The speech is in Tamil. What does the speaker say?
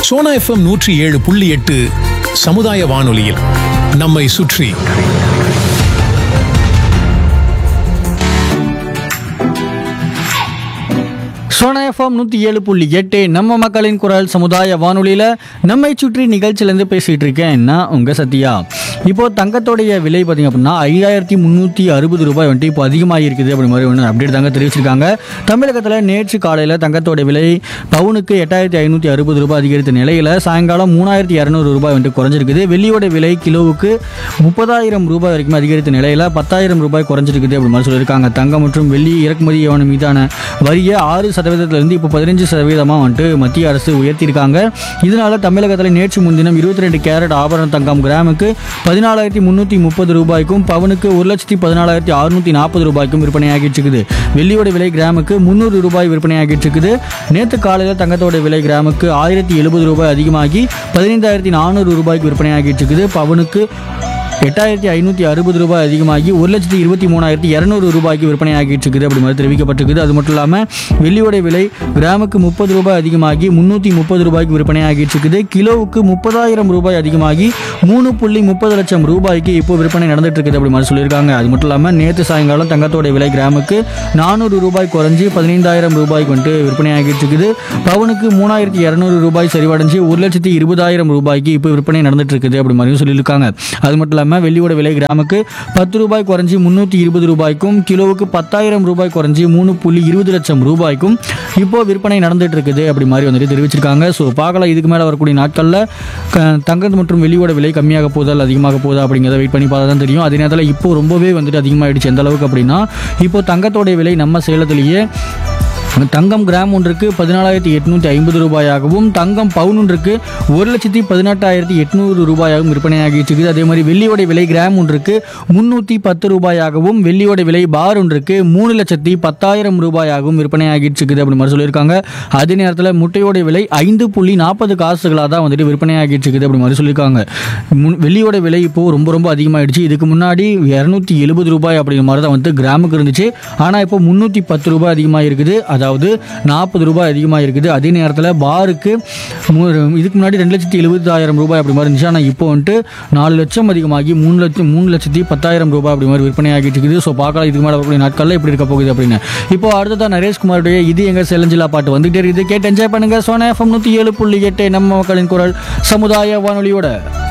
சோனா எஃப்எம் நூற்றி ஏழு புள்ளி எட்டு சமுதாய வானொலியில் நம்மை சுற்றி சோனா எஃப்எம் நூற்றி ஏழு புள்ளி எட்டு நம்ம மக்களின் குரல் சமுதாய வானொலியில் நம்மை சுற்றி நிகழ்ச்சியிலேருந்து பேசிகிட்டு இருக்கேன் நான் உங்கள் சத்யா இப்போது தங்கத்தோடைய விலை பார்த்திங்க அப்படின்னா ஐயாயிரத்தி முந்நூற்றி அறுபது ரூபாய் வந்துட்டு இப்போ அதிகமாக இருக்குது அப்படி மாதிரி ஒன்று அப்டேட் தாங்க தெரிவிச்சிருக்காங்க தமிழகத்தில் நேற்று காலையில் தங்கத்தோட விலை பவுனுக்கு எட்டாயிரத்தி ஐநூற்றி அறுபது ரூபாய் அதிகரித்த நிலையில் சாயங்காலம் மூணாயிரத்தி இரநூறு ரூபாய் வந்துட்டு குறைஞ்சிருக்குது வெள்ளியோட விலை கிலோவுக்கு முப்பதாயிரம் ரூபாய் வரைக்கும் அதிகரித்த நிலையில் பத்தாயிரம் ரூபாய் குறைஞ்சிருக்குது அப்படி மாதிரி சொல்லியிருக்காங்க தங்கம் மற்றும் வெள்ளி இறக்குமதி எவன மீதான வரியை ஆறு சதவீதத்திலிருந்து இப்போ பதினஞ்சு சதவீதமாக வந்துட்டு மத்திய அரசு உயர்த்தியிருக்காங்க இதனால தமிழகத்தில் நேற்று முன்தினம் இருபத்தி ரெண்டு கேரட் ஆபரண தங்கம் கிராமுக்கு பதினாலாயிரத்தி முந்நூற்றி முப்பது ரூபாய்க்கும் பவனுக்கு ஒரு லட்சத்தி பதினாலாயிரத்தி அறுநூற்றி நாற்பது ரூபாய்க்கும் விற்பனையாகிட்டு இருக்குது வெள்ளியோட விலை கிராமுக்கு முந்நூறு ரூபாய் விற்பனையாகிட்டு இருக்குது நேற்று காலையில் தங்கத்தோட விலை கிராமுக்கு ஆயிரத்தி எழுபது ரூபாய் அதிகமாகி பதினைந்தாயிரத்தி நானூறு ரூபாய்க்கு விற்பனையாகிட்டு இருக்குது பவனுக்கு எட்டாயிரத்தி ஐநூற்றி அறுபது ரூபாய் அதிகமாகி ஒரு லட்சத்தி இருபத்தி மூணாயிரத்தி இரநூறு ரூபாய்க்கு விற்பனை ஆகிட்டு இருக்குது அப்படி மாதிரி தெரிவிக்கப்பட்டிருக்குது அது மட்டும் இல்லாமல் வெள்ளியோட விலை கிராமுக்கு முப்பது ரூபாய் அதிகமாகி முந்நூற்றி முப்பது ரூபாய்க்கு விற்பனை ஆகிட்டு இருக்குது கிலோவுக்கு முப்பதாயிரம் ரூபாய் அதிகமாகி மூணு புள்ளி முப்பது லட்சம் ரூபாய்க்கு இப்போ விற்பனை நடந்துட்டு இருக்குது அப்படி மாதிரி சொல்லியிருக்காங்க அது மட்டும் இல்லாமல் நேற்று சாயங்காலம் தங்கத்தோட விலை கிராமுக்கு நானூறு ரூபாய் குறைஞ்சி பதினைந்தாயிரம் ரூபாய்க்கு வந்துட்டு விற்பனை ஆகிட்டு இருக்குது பவுனுக்கு மூணாயிரத்தி இரநூறு ரூபாய் சரிவடைஞ்சு ஒரு லட்சத்தி இருபதாயிரம் ரூபாய்க்கு இப்போ விற்பனை நடந்துட்டு இருக்குது அப்படி மாதிரியும் சொல்லியிருக்காங்க அது மட்டும் இல்லாமல் வெள்ளியோட விலை கிராமுக்கு பத்து ரூபாய் குறைஞ்சி முந்நூற்றி இருபது ரூபாய்க்கும் கிலோவுக்கு பத்தாயிரம் ரூபாய் குறைஞ்சி மூணு புள்ளி இருபது லட்சம் ரூபாய்க்கும் இப்போ விற்பனை நடந்துட்டு இருக்குது அப்படி மாதிரி வந்துட்டு தெரிவிச்சிருக்காங்க ஸோ பார்க்கலாம் இதுக்கு மேலே வரக்கூடிய நாட்களில் க- தங்கம் மற்றும் வெள்ளியோட விலை கம்மியாக போதா இல்லை அதிகமாக போதா அப்படிங்கிறத வெயிட் பண்ணி பார்த்தா தான் தெரியும் அதே நேரத்தில் இப்போ ரொம்பவே வந்துட்டு அதிகமாகிடுச்சு எந்த அளவுக்கு அப்படின்னா இப்போ தங்கத்தோடைய விலை நம்ம சேலத்திலேயே தங்கம் கிராம் ஒன்றுக்கு பதினாலாயிரத்தி எட்நூற்றி ஐம்பது ரூபாயாகவும் தங்கம் பவுன் ஒன்றுக்கு ஒரு லட்சத்தி பதினெட்டாயிரத்தி எட்நூறு ரூபாயாகவும் விற்பனையாகிட்டு இருக்குது அதே மாதிரி வெள்ளியோட விலை கிராம் ஒன்றுக்கு முந்நூற்றி பத்து ரூபாயாகவும் வெள்ளியோட விலை பார் ஒன்றுக்கு மூணு லட்சத்தி பத்தாயிரம் ரூபாயாகவும் விற்பனையாகிட்டு இருக்குது அப்படி மாதிரி சொல்லியிருக்காங்க அதே நேரத்தில் முட்டையோட விலை ஐந்து புள்ளி நாற்பது காசுகளாக தான் வந்துட்டு விற்பனையாகிட்டு இருக்குது அப்படி மாதிரி சொல்லியிருக்காங்க முன் வெள்ளியோட விலை இப்போது ரொம்ப ரொம்ப அதிகமாகிடுச்சு இதுக்கு முன்னாடி இரநூத்தி எழுபது ரூபாய் அப்படிங்கிற மாதிரி தான் வந்து கிராமுக்கு இருந்துச்சு ஆனால் இப்போ முந்நூற்றி பத்து ரூபாய் அதிகமாக இருக்குது அதாவது நாற்பது ரூபாய் அதிகமாக இருக்குது அதே நேரத்தில் பாருக்கு மூ- இதுக்கு முன்னாடி ரெண்டு லட்சத்தி எழுபதாயிரம் ரூபாய் அப்படி மாதிரி இருந்துச்சு ஆனால் இப்போ வந்துட்டு நாலு லட்சம் அதிகமாகி மூணு லட்சம் மூணு லட்சத்தி பத்தாயிரம் ரூபாய் அப்படி மாதிரி விற்பனை ஆகிட்டு இருக்குது ஸோ பார்க்கலாம் இதுக்கு மேலே வரக்கூடிய நாட்களில் எப்படி இருக்க போகுது அப்படின்னு இப்போ அடுத்ததான் நரேஷ்குமாருடைய இது எங்க செலஞ்சிலா பாட்டு வந்துகிட்டே இருக்குது கேட்டு என்ஜாய் பண்ணுங்க சோனா எஃப்எம் நூற்றி ஏழு புள்ளி எட்டு நம்ம மக்களின் குரல் சமுதாய வானொலியோட